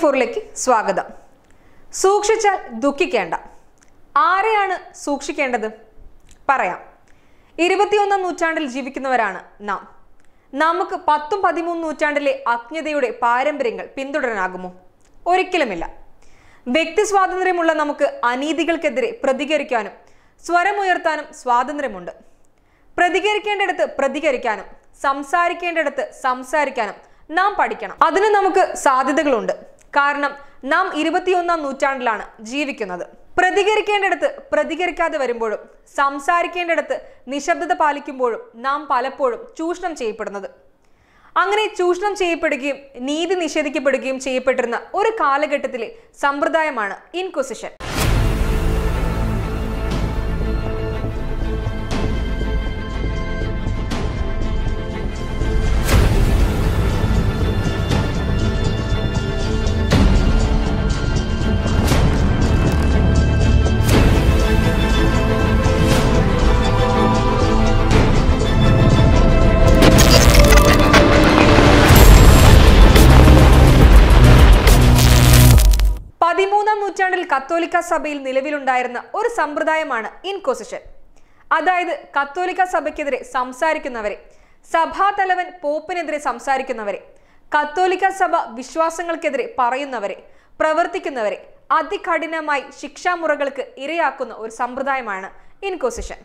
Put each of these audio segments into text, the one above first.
ഫോറിലേക്ക് സ്വാഗതം സൂക്ഷിച്ചാൽ ദുഃഖിക്കേണ്ട ആരെയാണ് സൂക്ഷിക്കേണ്ടത് പറയാം ഇരുപത്തിയൊന്നാം നൂറ്റാണ്ടിൽ ജീവിക്കുന്നവരാണ് നാം നമുക്ക് പത്തും പതിമൂന്ന് നൂറ്റാണ്ടിലെ അജ്ഞതയുടെ പാരമ്പര്യങ്ങൾ പിന്തുടരാനാകുമോ ഒരിക്കലുമില്ല വ്യക്തി സ്വാതന്ത്ര്യമുള്ള നമുക്ക് അനീതികൾക്കെതിരെ പ്രതികരിക്കാനും സ്വരമുയർത്താനും സ്വാതന്ത്ര്യമുണ്ട് പ്രതികരിക്കേണ്ടിടത്ത് പ്രതികരിക്കാനും സംസാരിക്കേണ്ടിടത്ത് സംസാരിക്കാനും നാം പഠിക്കണം അതിന് നമുക്ക് സാധ്യതകളുണ്ട് കാരണം നാം ഇരുപത്തിയൊന്നാം നൂറ്റാണ്ടിലാണ് ജീവിക്കുന്നത് പ്രതികരിക്കേണ്ടിടത്ത് പ്രതികരിക്കാതെ വരുമ്പോഴും സംസാരിക്കേണ്ടിടത്ത് നിശബ്ദത പാലിക്കുമ്പോഴും നാം പലപ്പോഴും ചൂഷണം ചെയ്യപ്പെടുന്നത് അങ്ങനെ ചൂഷണം ചെയ്യപ്പെടുകയും നീതി നിഷേധിക്കപ്പെടുകയും ചെയ്യപ്പെട്ടിരുന്ന ഒരു കാലഘട്ടത്തിലെ സമ്പ്രദായമാണ് ഇൻക്വസിഷൻ പതിമൂന്നാം നൂറ്റാണ്ടിൽ കത്തോലിക്ക സഭയിൽ നിലവിലുണ്ടായിരുന്ന ഒരു സമ്പ്രദായമാണ് ഇൻക്വസിഷൻ അതായത് കത്തോലിക്ക സഭയ്ക്കെതിരെ സംസാരിക്കുന്നവരെ സഭാതലവൻ പോപ്പിനെതിരെ സംസാരിക്കുന്നവരെ കത്തോലിക്ക സഭ വിശ്വാസങ്ങൾക്കെതിരെ പറയുന്നവരെ പ്രവർത്തിക്കുന്നവരെ അതികഠിനമായി ശിക്ഷാമുറകൾക്ക് ഇരയാക്കുന്ന ഒരു സമ്പ്രദായമാണ് ഇൻക്വസിഷൻ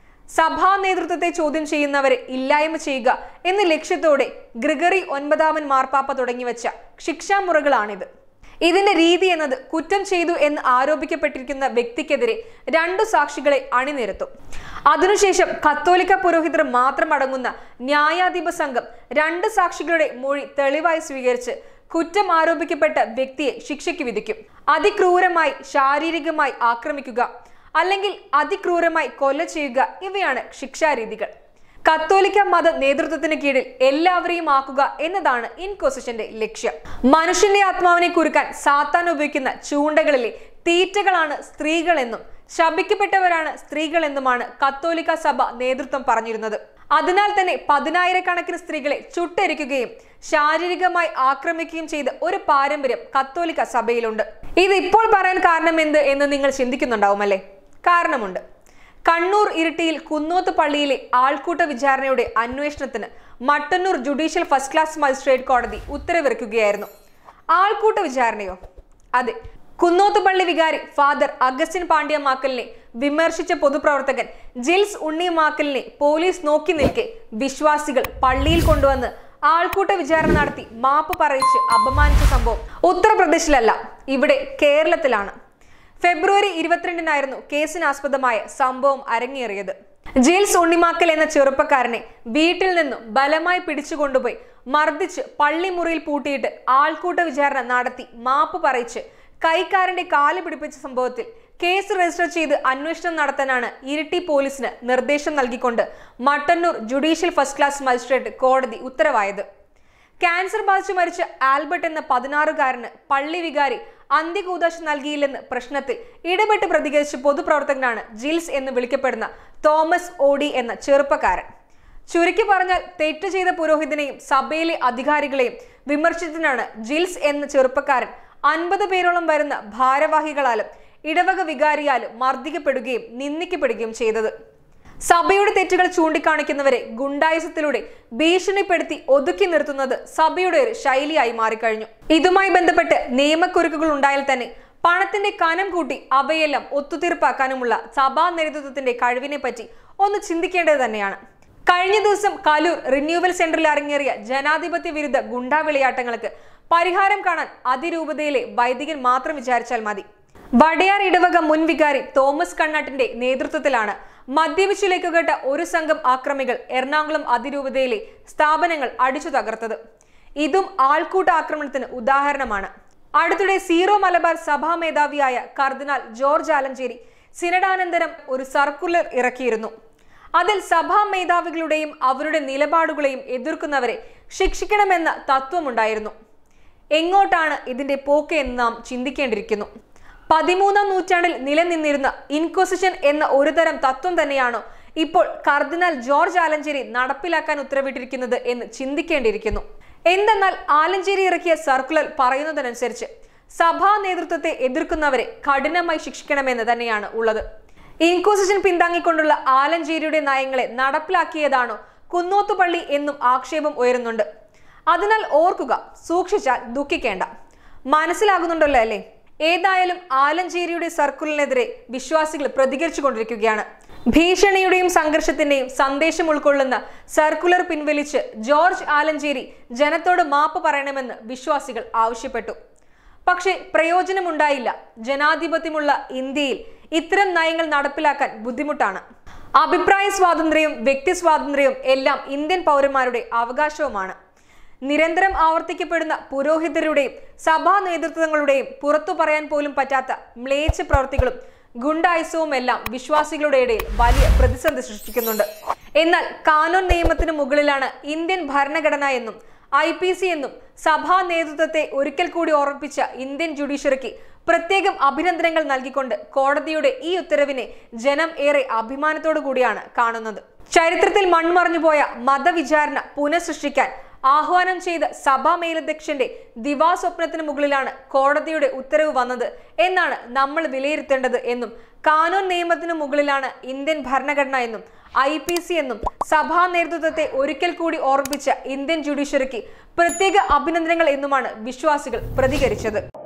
സഭാ നേതൃത്വത്തെ ചോദ്യം ചെയ്യുന്നവരെ ഇല്ലായ്മ ചെയ്യുക എന്ന ലക്ഷ്യത്തോടെ ഗ്രിഗറി ഒൻപതാമൻ മാർപ്പാപ്പ തുടങ്ങിവെച്ച ശിക്ഷാമുറകളാണിത് ഇതിന്റെ രീതി എന്നത് കുറ്റം ചെയ്തു എന്ന് ആരോപിക്കപ്പെട്ടിരിക്കുന്ന വ്യക്തിക്കെതിരെ രണ്ടു സാക്ഷികളെ അണിനിരത്തും അതിനുശേഷം കത്തോലിക്ക പുരോഹിതർ മാത്രം അടങ്ങുന്ന ന്യായാധിപ സംഘം രണ്ട് സാക്ഷികളുടെ മൊഴി തെളിവായി സ്വീകരിച്ച് കുറ്റം ആരോപിക്കപ്പെട്ട വ്യക്തിയെ ശിക്ഷയ്ക്ക് വിധിക്കും അതിക്രൂരമായി ശാരീരികമായി ആക്രമിക്കുക അല്ലെങ്കിൽ അതിക്രൂരമായി കൊല ചെയ്യുക ഇവയാണ് ശിക്ഷാരീതികൾ കത്തോലിക്ക മത നേതൃത്വത്തിന് കീഴിൽ എല്ലാവരെയും ആക്കുക എന്നതാണ് ഇൻക്വസിഷന്റെ ലക്ഷ്യം മനുഷ്യന്റെ ആത്മാവിനെ കുറുക്കാൻ സാത്താൻ ഉപയോഗിക്കുന്ന ചൂണ്ടകളിലെ തീറ്റകളാണ് സ്ത്രീകളെന്നും ശപിക്കപ്പെട്ടവരാണ് സ്ത്രീകളെന്നുമാണ് കത്തോലിക്ക സഭ നേതൃത്വം പറഞ്ഞിരുന്നത് അതിനാൽ തന്നെ പതിനായിരക്കണക്കിന് സ്ത്രീകളെ ചുട്ടരിക്കുകയും ശാരീരികമായി ആക്രമിക്കുകയും ചെയ്ത ഒരു പാരമ്പര്യം കത്തോലിക്ക സഭയിലുണ്ട് ഇത് ഇപ്പോൾ പറയാൻ കാരണം എന്ത് എന്ന് നിങ്ങൾ ചിന്തിക്കുന്നുണ്ടാവുമല്ലേ കാരണമുണ്ട് കണ്ണൂർ ഇരിട്ടിയിൽ കുന്നോത്ത് പള്ളിയിലെ ആൾക്കൂട്ട വിചാരണയുടെ അന്വേഷണത്തിന് Mattannur judicial first class magistrate കോടതി ഉത്തരവിറക്കുകയായിരുന്നു ആൾക്കൂട്ട വിചാരണയോ അതെ കുന്നോത്തുപള്ളി വികാരി ഫാദർ അഗസ്റ്റിൻ പാണ്ഡ്യമാക്കലിനെ വിമർശിച്ച പൊതുപ്രവർത്തകൻ ജിൽസ് ഉണ്ണിമാക്കലിനെ പോലീസ് നോക്കി നിൽക്കെ വിശ്വാസികൾ പള്ളിയിൽ കൊണ്ടുവന്ന് ആൾക്കൂട്ട വിചാരണ നടത്തി മാപ്പ് പറയിച്ച് അപമാനിച്ച സംഭവം ഉത്തർപ്രദേശിലല്ല ഇവിടെ കേരളത്തിലാണ് ഫെബ്രുവരി ഇരുപത്തിരണ്ടിനായിരുന്നു കേസിനാസ്പദമായ സംഭവം അരങ്ങേറിയത് ജെയിൽസ് ഉണ്ണിമാക്കൽ എന്ന ചെറുപ്പക്കാരനെ വീട്ടിൽ നിന്നും ബലമായി പിടിച്ചുകൊണ്ടുപോയി മർദ്ദിച്ച് പള്ളിമുറിയിൽ പൂട്ടിയിട്ട് ആൾക്കൂട്ട വിചാരണ നടത്തി മാപ്പ് പറയിച്ച് കൈക്കാരന്റെ കാല് പിടിപ്പിച്ച സംഭവത്തിൽ കേസ് രജിസ്റ്റർ ചെയ്ത് അന്വേഷണം നടത്താനാണ് ഇരിട്ടി പോലീസിന് നിർദ്ദേശം നൽകിക്കൊണ്ട് Mattannur judicial first class magistrate കോടതി ഉത്തരവായത് ക്യാൻസർ ബാധിച്ചു മരിച്ച ആൽബർട്ട് എന്ന പതിനാറുകാരന് പള്ളി വികാരി അന്ത്യകൂദാശ നൽകിയില്ലെന്ന് പ്രശ്നത്തിൽ ഇടപെട്ട് പ്രതികരിച്ച പൊതുപ്രവർത്തകനാണ് ജിൽസ് എന്ന് വിളിക്കപ്പെടുന്ന തോമസ് ഓഡി എന്ന ചെറുപ്പക്കാരൻ ചുരുക്കി പറഞ്ഞാൽ തെറ്റ് ചെയ്ത പുരോഹിതനെയും സഭയിലെ അധികാരികളെയും വിമർശിച്ചതിനാണ് ജിൽസ് എന്ന ചെറുപ്പക്കാരൻ അൻപത് പേരോളം വരുന്ന ഭാരവാഹികളാലും ഇടവക വികാരിയാലും മർദ്ദിക്കപ്പെടുകയും നിന്ദിക്കപ്പെടുകയും ചെയ്തത് സഭയുടെ തെറ്റുകൾ ചൂണ്ടിക്കാണിക്കുന്നവരെ ഗുണ്ടായുസത്തിലൂടെ ഭീഷണിപ്പെടുത്തി ഒതുക്കി നിർത്തുന്നത് സഭയുടെ ഒരു ശൈലിയായി മാറിക്കഴിഞ്ഞു ഇതുമായി ബന്ധപ്പെട്ട് നിയമക്കുരുക്കുകൾ ഉണ്ടായാൽ തന്നെ പണത്തിന്റെ കനം കൂട്ടി അവയെല്ലാം ഒത്തുതീർപ്പാക്കാനുമുള്ള സഭാ നേതൃത്വത്തിന്റെ കഴിവിനെ പറ്റി ഒന്ന് ചിന്തിക്കേണ്ടത് തന്നെയാണ് കഴിഞ്ഞ ദിവസം കലൂർ റിന്യൂവൽ സെന്ററിൽ അരങ്ങേറിയ ജനാധിപത്യ വിരുദ്ധ ഗുണ്ടാ വിളയാട്ടങ്ങൾക്ക് പരിഹാരം കാണാൻ അതിരൂപതയിലെ വൈദികൻ മാത്രം വിചാരിച്ചാൽ മതി വടയാർ ഇടവക മുൻ വികാരി തോമസ് കണ്ണാട്ടിന്റെ നേതൃത്വത്തിലാണ് മദ്യപിച്ചു കേട്ട ഒരു സംഘം ആക്രമികൾ എറണാകുളം അതിരൂപതയിലെ സ്ഥാപനങ്ങൾ അടിച്ചു തകർത്തത് ഇതും ആൾക്കൂട്ട ആക്രമണത്തിന് ഉദാഹരണമാണ് അടുത്തിടെ സീറോ മലബാർ സഭാ മേധാവിയായ കർദിനാൾ ജോർജ് ആലഞ്ചേരി സിനഡാനന്തരം ഒരു സർക്കുലർ ഇറക്കിയിരുന്നു അതിൽ സഭാ മേധാവികളുടെയും അവരുടെ നിലപാടുകളെയും എതിർക്കുന്നവരെ ശിക്ഷിക്കണമെന്ന തത്വമുണ്ടായിരുന്നു എങ്ങോട്ടാണ് ഇതിന്റെ പോക്ക് എന്ന് നാം ചിന്തിക്കേണ്ടിയിരിക്കുന്നു പതിമൂന്നാം നൂറ്റാണ്ടിൽ നിലനിന്നിരുന്ന ഇൻക്വസിഷൻ എന്ന ഒരുതരം തത്വം തന്നെയാണോ ഇപ്പോൾ കർദിനാൾ ജോർജ് ആലഞ്ചേരി നടപ്പിലാക്കാൻ ഉത്തരവിട്ടിരിക്കുന്നത് എന്ന് ചിന്തിക്കേണ്ടിയിരിക്കുന്നു എന്തെന്നാൽ ആലഞ്ചേരി ഇറക്കിയ സർക്കുലർ പറയുന്നതനുസരിച്ച് സഭാ നേതൃത്വത്തെ എതിർക്കുന്നവരെ കഠിനമായി ശിക്ഷിക്കണമെന്ന് തന്നെയാണ് ഉള്ളത് ഇൻക്വസിഷൻ പിന്താങ്ങിക്കൊണ്ടുള്ള ആലഞ്ചേരിയുടെ നയങ്ങളെ നടപ്പിലാക്കിയതാണോ കുന്നോത്തുപള്ളി എന്നും ആക്ഷേപം ഉയരുന്നുണ്ട് അതിനാൽ ഓർക്കുക സൂക്ഷിച്ചാൽ ദുഃഖിക്കേണ്ട മനസ്സിലാകുന്നുണ്ടല്ലോ അല്ലേ ഏതായാലും ആലഞ്ചേരിയുടെ സർക്കുലറിനെതിരെ വിശ്വാസികൾ പ്രതികരിച്ചു കൊണ്ടിരിക്കുകയാണ് ഭീഷണിയുടെയും സംഘർഷത്തിന്റെയും സന്ദേശം ഉൾക്കൊള്ളുന്ന സർക്കുലർ പിൻവലിച്ച് ജോർജ് ആലഞ്ചേരി ജനത്തോട് മാപ്പ് പറയണമെന്ന് വിശ്വാസികൾ ആവശ്യപ്പെട്ടു പക്ഷേ പ്രയോജനമുണ്ടായില്ല ജനാധിപത്യമുള്ള ഇന്ത്യയിൽ ഇത്തരം നയങ്ങൾ നടപ്പിലാക്കാൻ ബുദ്ധിമുട്ടാണ് അഭിപ്രായ സ്വാതന്ത്ര്യവും വ്യക്തി സ്വാതന്ത്ര്യവും എല്ലാം ഇന്ത്യൻ പൗരന്മാരുടെ അവകാശവുമാണ് നിരന്തരം ആവർത്തിക്കപ്പെടുന്ന പുരോഹിതരുടെയും സഭാ നേതൃത്വങ്ങളുടെയും പുറത്തു പറയാൻ പോലും പറ്റാത്ത മ്ലേച്ഛ പ്രവൃത്തികളും ഗുണ്ടായുസവും എല്ലാം വിശ്വാസികളുടെ ഇടയിൽ വലിയ പ്രതിസന്ധി സൃഷ്ടിക്കുന്നുണ്ട് എന്നാൽ കാനൂൻ നിയമത്തിന് മുകളിലാണ് ഇന്ത്യൻ ഭരണഘടന എന്നും ഐ പി സി എന്നും സഭാ നേതൃത്വത്തെ ഒരിക്കൽ കൂടി ഓർമ്മിപ്പിച്ച ഇന്ത്യൻ ജുഡീഷ്യറിക്ക് പ്രത്യേകം അഭിനന്ദനങ്ങൾ നൽകിക്കൊണ്ട് കോടതിയുടെ ഈ ഉത്തരവിനെ ജനം ഏറെ അഭിമാനത്തോടു കൂടിയാണ് കാണുന്നത് ചരിത്രത്തിൽ മൺമറഞ്ഞുപോയ മതവിചാരണ പുനഃസൃഷ്ടിക്കാൻ ആഹ്വാനം ചെയ്ത സഭാ മേലധ്യക്ഷന്റെ ദിവാസ്വപ്നത്തിന് മുകളിലാണ് കോടതിയുടെ ഉത്തരവ് വന്നത് എന്നാണ് നമ്മൾ വിലയിരുത്തേണ്ടത് എന്നും കാനൂൻ നിയമത്തിന് മുകളിലാണ് ഇന്ത്യൻ ഭരണഘടന എന്നും ഐ പി സി എന്നും സഭാ നേതൃത്വത്തെ ഒരിക്കൽ കൂടി ഓർമ്മിപ്പിച്ച ഇന്ത്യൻ ജുഡീഷ്യറിക്ക് പ്രത്യേക അഭിനന്ദനങ്ങൾ എന്നുമാണ് വിശ്വാസികൾ പ്രതികരിച്ചത്